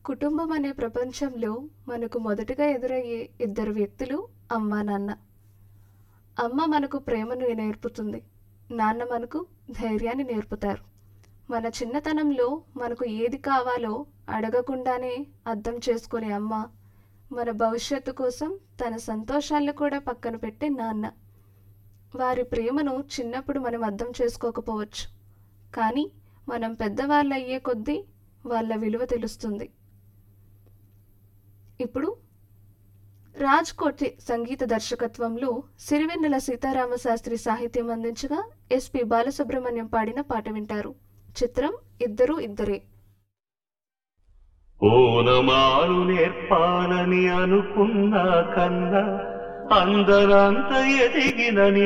కుటుంబం అనే ప్రపంచంలో మనకు మొదటగా ఎదురయ్యే ఇద్దరు వ్యక్తులు అమ్మ నాన్న అమ్మ మనకు ప్రేమను నేర్పుతుంది నాన్న మనకు ధైర్యాన్ని నేర్పుతారు మన చిన్నతనంలో మనకు ఏది కావాలో అడగకుండానే అర్థం చేసుకునే అమ్మ మన భవిష్యత్తు కోసం తన సంతోషాలను కూడా పక్కన పెట్టే నాన్న వారి ప్రేమను చిన్నప్పుడు మనం అర్థం చేసుకోకపోవచ్చు కానీ మనం పెద్దవాళ్ళు అయ్యే కొద్దీ వాళ్ళ విలువ తెలుస్తుంది ఇప్పుడు రాజ్ కోటి సంగీత దర్శకత్వంలో సిరివెన్నెల సీతారామ శాస్త్రి సాహిత్యం అందించగా ఎస్పి బాలసుబ్రహ్మణ్యం పాడిన పాట వింటారు చిత్రం ఇద్దరు ఇద్దరే ఓనమాలు నేర్పాలని అనుకున్నా కన్నా అందరంత ఎదిగినని